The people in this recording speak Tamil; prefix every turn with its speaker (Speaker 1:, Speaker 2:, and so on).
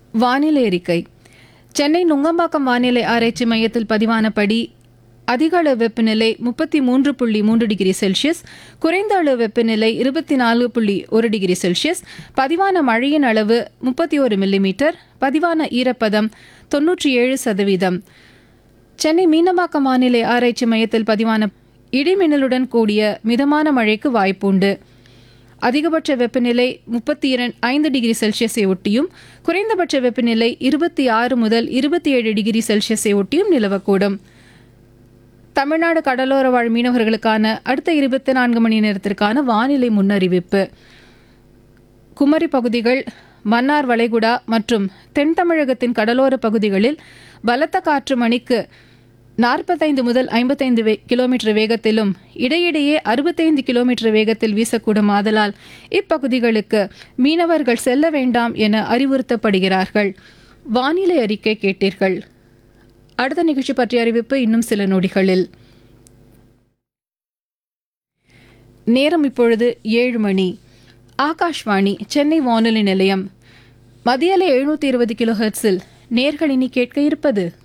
Speaker 1: வானிலை அறிக்கை சென்னை நுங்கம்பாக்கம் வானிலை ஆராய்ச்சி மையத்தில் பதிவானபடி அதிக அளவு வெப்பநிலை முப்பத்தி மூன்று புள்ளி மூன்று டிகிரி செல்சியஸ் குறைந்த அளவு வெப்பநிலை இருபத்தி நான்கு புள்ளி ஒரு டிகிரி செல்சியஸ் பதிவான மழையின் அளவு முப்பத்தி ஒரு மில்லிமீட்டர் பதிவான ஈரப்பதம் தொன்னூற்றி ஏழு சதவீதம் சென்னை மீனம்பாக்கம் வானிலை ஆராய்ச்சி மையத்தில் பதிவான இடிமின்னலுடன் கூடிய மிதமான மழைக்கு வாய்ப்புண்டு அதிகபட்ச வெப்பநிலை முப்பத்தி இரண்டு ஐந்து டிகிரி செல்சியஸை ஒட்டியும் குறைந்தபட்ச வெப்பநிலை இருபத்தி ஆறு முதல் இருபத்தி ஏழு டிகிரி செல்சியஸை ஒட்டியும் நிலவக்கூடும் தமிழ்நாடு கடலோர வாழ் மீனவர்களுக்கான அடுத்த இருபத்தி நான்கு மணி நேரத்திற்கான வானிலை முன்னறிவிப்பு குமரி பகுதிகள் மன்னார் வளைகுடா மற்றும் தென் தமிழகத்தின் கடலோர பகுதிகளில் பலத்த காற்று மணிக்கு நாற்பத்தைந்து முதல் ஐம்பத்தைந்து வே கிலோமீட்டர் வேகத்திலும் இடையிடையே அறுபத்தைந்து கிலோமீட்டர் வேகத்தில் வீசக்கூடும் ஆதலால் இப்பகுதிகளுக்கு மீனவர்கள் செல்ல வேண்டாம் என அறிவுறுத்தப்படுகிறார்கள் வானிலை அறிக்கை கேட்டீர்கள் அடுத்த நிகழ்ச்சி பற்றிய அறிவிப்பு இன்னும் சில நொடிகளில் நேரம் இப்பொழுது ஏழு மணி ஆகாஷ்வாணி சென்னை வானொலி நிலையம் மதியலை எழுநூற்றி இருபது கிலோ ஹெர்ட்ஸில் நேர்களினி கேட்க இருப்பது